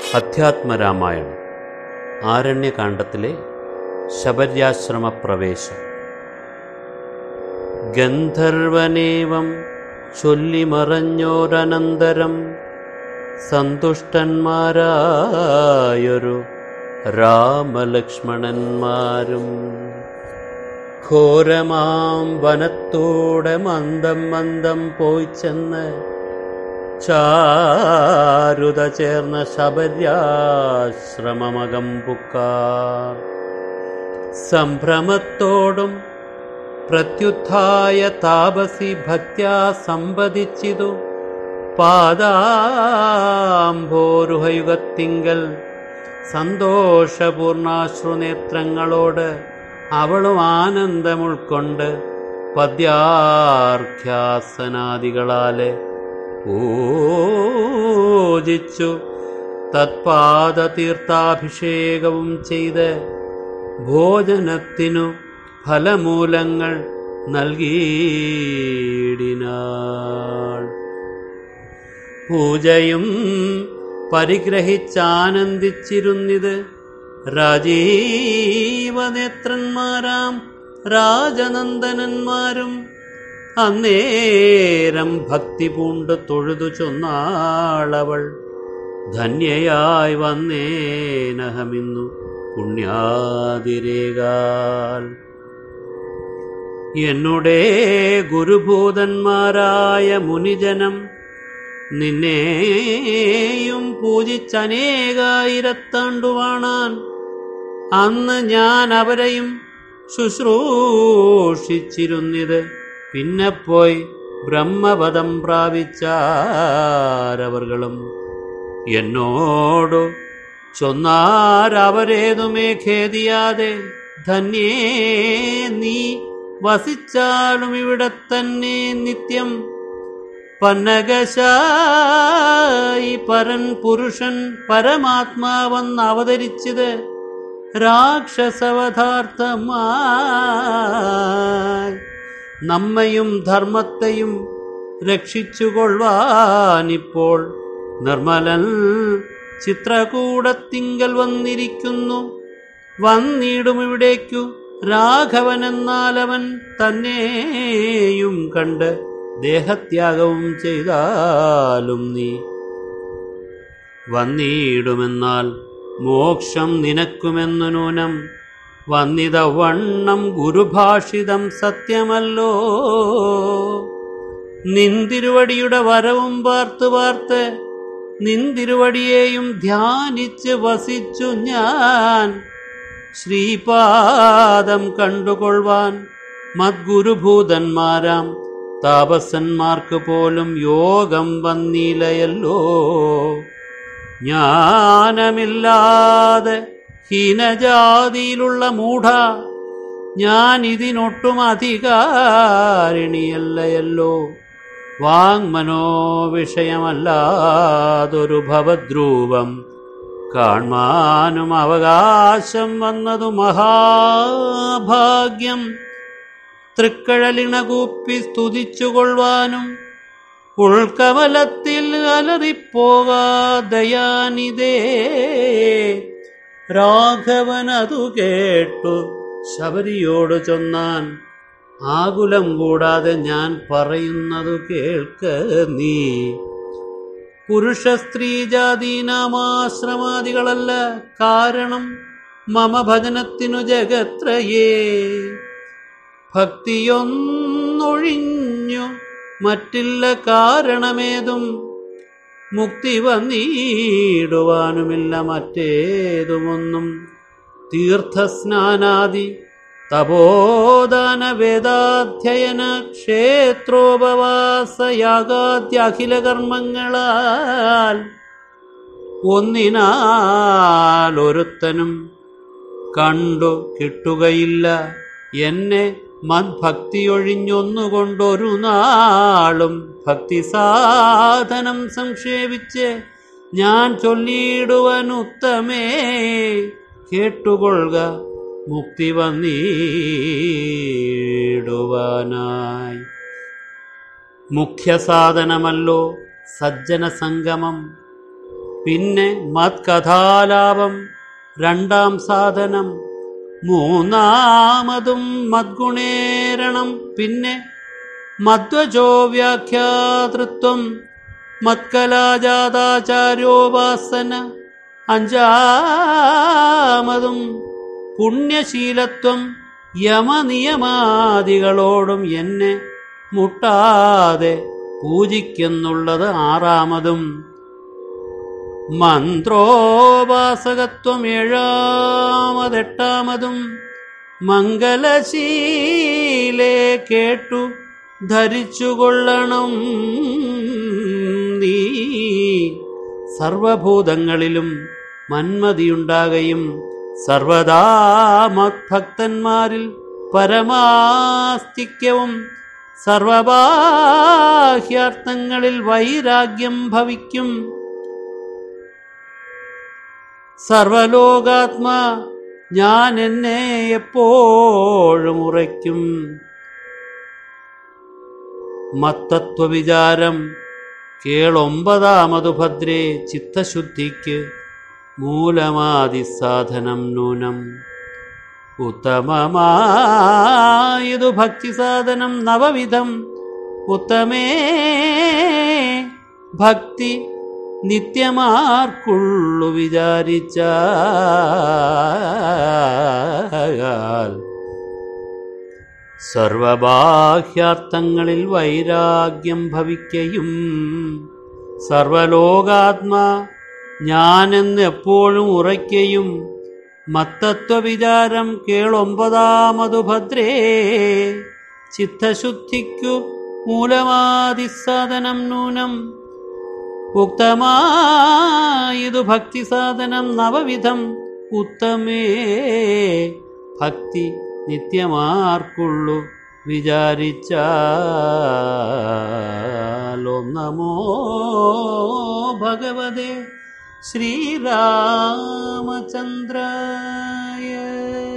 അധ്യാത്മരാമായണം ആരണ്യകാണ്ഡത്തിലെ ശബര്യാശ്രമ പ്രവേശം ഗന്ധർവനേവം ചൊല്ലിമറഞ്ഞോരനന്തരം സന്തുഷ്ടന്മാരായൊരു രാമലക്ഷ്മണന്മാരും ഘോരമാം വനത്തോടെ മന്ദം മന്ദം പോയി ചെന്ന് ചാരുത ചേർന്ന ശബര്യാശ്രമമകം പുക്കാർ സംഭ്രമത്തോടും പ്രത്യുത്ഥായ താപസി ഭക്ത്യാ സമ്പതിച്ചിതു പാദാംഭോരുഹയുഗത്തിങ്കൽ സന്തോഷപൂർണാശ്രുനേത്രങ്ങളോട് അവളും ആനന്ദമുൾക്കൊണ്ട് പദ്യാർഘ്യാസനാദികളാലെ പൂജിച്ചു തത്പാദതീർത്ഥാഭിഷേകവും ചെയ്ത് ഭോജനത്തിനു ഫലമൂലങ്ങൾ നൽകിയിടിനാൾ പൂജയും പരിഗ്രഹിച്ചാനന്ദിച്ചിരുന്നിത് രാജീവനേത്രന്മാരാം രാജനന്ദനന്മാരും അന്നേരം ഭക്തി പൂണ്ട് തൊഴുതു ചൊന്നാളവൾ ധന്യയായി വന്നേനഹമിന്നു പുണ്യാതിരേകാൽ എന്നുടെ ഗുരുഭൂതന്മാരായ മുനിജനം നിന്നെയും പൂജിച്ചനേകായിരത്താണ്ടുവാണാൻ അന്ന് ഞാൻ അവരെയും ശുശ്രൂഷിച്ചിരുന്നിത് പിന്നെ പോയി ബ്രഹ്മപദം പ്രാപിച്ചാരവർകളും എന്നോടു ചൊന്നാരവരേതുമേ ഖേദിയാതെ ധന്യേ നീ വസിച്ചാലും ഇവിടെ തന്നെ നിത്യം പന്നകശായി പരൻ പുരുഷൻ പരമാത്മാവെന്ന് അവതരിച്ചത് രാക്ഷസവധാർത്ഥമായി നമ്മയും ധർമ്മത്തെയും രക്ഷിച്ചുകൊള്ളുവാനിപ്പോൾ നിർമ്മലൻ ചിത്രകൂടത്തിങ്കൽ വന്നിരിക്കുന്നു വന്നിടും ഇവിടേക്കു രാഘവൻ എന്നാലവൻ തന്നെയും കണ്ട് ദേഹത്യാഗവും ചെയ്താലും നീ വന്നിടുമെന്നാൽ മോക്ഷം നിനക്കുമെന്നു നൂനം വന്നിത വണ്ണം ഗുരുഭാഷിതം സത്യമല്ലോ നിന്തിരുവടിയുടെ വരവും പാർത്ത് പാർത്ത് നിന്തിരുവടിയെയും ധ്യാനിച്ച് വസിച്ചു ഞാൻ ശ്രീപാദം കണ്ടുകൊള്ളുവാൻ മദ്ഗുരുഭൂതന്മാരാം താപസന്മാർക്ക് പോലും യോഗം വന്നിലയല്ലോ ജ്ഞാനമില്ലാതെ ഹീനജാതിയിലുള്ള മൂഢ ഞാൻ ഇതിനൊട്ടും അധികാരിണിയല്ലയല്ലോ വാങ്മനോ വിഷയമല്ലാതൊരു ഭവദ്രൂപം കാൺമാനും അവകാശം വന്നതു മഹാഭാഗ്യം തൃക്കഴലിണകൂപ്പി സ്തുതിച്ചുകൊള്ളുവാനും ഉൾക്കമലത്തിൽ അലറിപ്പോകാതയാനിതേ രാഘവനതു കേട്ടു ശബരിയോട് ചൊന്നാൻ ആകുലം കൂടാതെ ഞാൻ പറയുന്നതു കേൾക്ക നീ പുരുഷ സ്ത്രീ ജാതീനാമാശ്രമാദികളല്ല കാരണം മമ ഭജനത്തിനു ജഗത്രയേ ഭക്തിയൊന്നൊഴിഞ്ഞു മറ്റില്ല കാരണമേതും മുക്തി വന്നിടുവാനുമില്ല മറ്റേതുമൊന്നും തീർത്ഥസ്നാനാദി തപോദാന വേദാധ്യയന ക്ഷേത്രോപവാസയാഗാദ്യഖില കർമ്മങ്ങളാൽ ഒന്നിനാൽ ഒരുത്തനും കണ്ടു കിട്ടുകയില്ല എന്നെ മദ്ഭക്തിയൊഴിഞ്ഞൊന്നുകൊണ്ടൊരു നാളും ഭക്തി സാധനം സംക്ഷേപിച്ച് ഞാൻ ചൊല്ലിയിടുവൻ ഉത്തമേ കേട്ടുകൊള്ളുക മുക്തി വന്നിടുവാനായി മുഖ്യ സാധനമല്ലോ സജ്ജന സംഗമം പിന്നെ മത്കഥാലാപം രണ്ടാം സാധനം മൂന്നാമതും മദ്ഗുണേരണം പിന്നെ മധ്വജോ വ്യാഖ്യാതൃത്വം മത്കലാജാതാചാര്യോപാസന അഞ്ചാമതും പുണ്യശീലത്വം യമനിയമാദികളോടും എന്നെ മുട്ടാതെ പൂജിക്കുന്നുള്ളത് ആറാമതും മന്ത്രോപാസകത്വം ഏഴാമതെട്ടാമതും മംഗലശീലേ കേട്ടു ധരിച്ചുകൊള്ളണം നീ സർവഭൂതങ്ങളിലും മന്മതിയുണ്ടാകയും സർവദാ മത്ഭക്തന്മാരിൽ പരമാസ്തിക്യവും സർവബാഹ്യാർത്ഥങ്ങളിൽ വൈരാഗ്യം ഭവിക്കും സർവലോകാത്മാ ഞാൻ എന്നെ എപ്പോഴും ഉറയ്ക്കും മത്തത്വവിചാരം കേളൊമ്പതാമതു ഭദ്രേ ചിത്തശുദ്ധിക്ക് മൂലമാതിസാധനം നൂനം ഉത്തമമായതു ഭക്തിസാധനം നവവിധം ഉത്തമേ ഭക്തി നിത്യമാർക്കുള്ളു വിചാരിച്ചാൽ സർവബാഹ്യാർത്ഥങ്ങളിൽ വൈരാഗ്യം ഭവിക്കയും സർവലോകാത്മാ ഞാനെന്ന് എപ്പോഴും ഉറയ്ക്കയും മത്തത്വവിചാരം കേളൊമ്പതാമതു ഭദ്രേ ചിത്തശുദ്ധിക്കു മൂലമാതിസാധനം നൂനം ഉക്തമായതു ഭക്തിസാധനം നവവിധം ഉത്തമേ ഭക്തി നിത്യമാർക്കുള്ളു വിചാരിച്ചാലോം നമോ ഭഗവതേ ശ്രീരാമചന്ദ്രായ